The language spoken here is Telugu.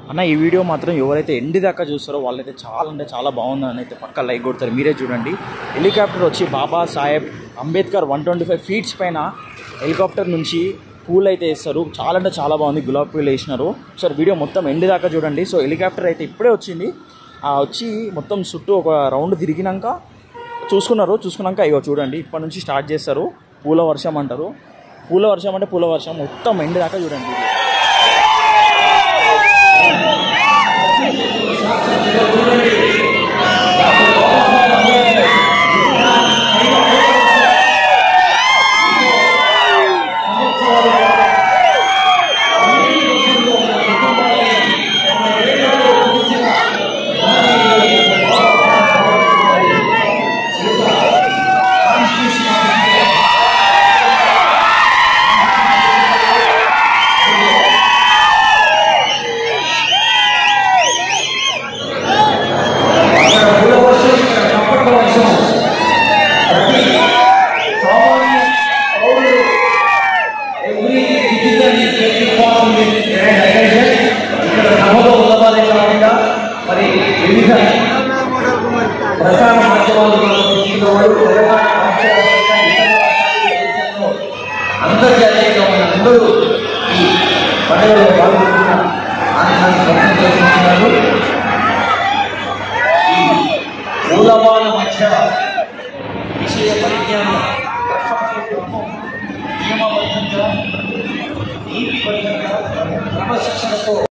అన్న ఈ వీడియో మాత్రం ఎవరైతే ఎండి దాకా చూస్తారో వాళ్ళైతే చాలా అంటే చాలా బాగుందని అయితే పక్క లైక్ కొడతారు మీరే చూడండి హెలికాప్టర్ వచ్చి Baba Saheb Ambedkar one twenty five feet పైన హెలికాప్టర్ నుంచి పూలు అయితే వేస్తారు చాలా అంటే చాలా బాగుంది గులాబీ పూలు వేసినారు సార్ వీడియో మొత్తం ఎండి దాకా చూడండి సో హెలికాప్టర్ అయితే ఇప్పుడే వచ్చింది ఆ వచ్చి మొత్తం చుట్టూ ఒక రౌండ్ తిరిగినాక చూసుకున్నారు చూసుకున్నాక ఇగో చూడండి ఇప్పటి నుంచి స్టార్ట్ చేస్తారు పూల వర్షం అంటారు పూల వర్షం అంటే పూల వర్షం మొత్తం ఎండి దాకా చూడండి ఇది. ఇక్కడ సభలో ఉన్నవారే కాకుండా మరి వివిధ ప్రసార మాధ్యమాలు తీసుకున్న వాళ్ళు తెలంగాణ రాష్ట్ర వ్యాప్తంగా ఇతర రాష్ట్రాలు, దేశంలో అంతర్జాతీయంగా మన అందరూ ఈ పండుగలో పాల్గొంటున్న ఆనందాన్ని స్పష్టం చేసుకుంటున్నారు ఈ మూలవాల మధ్య విషయ పరిజ్ఞానం నియమబద్ధంగా నీతిబద్ధంగా క్రమశిక్షణతో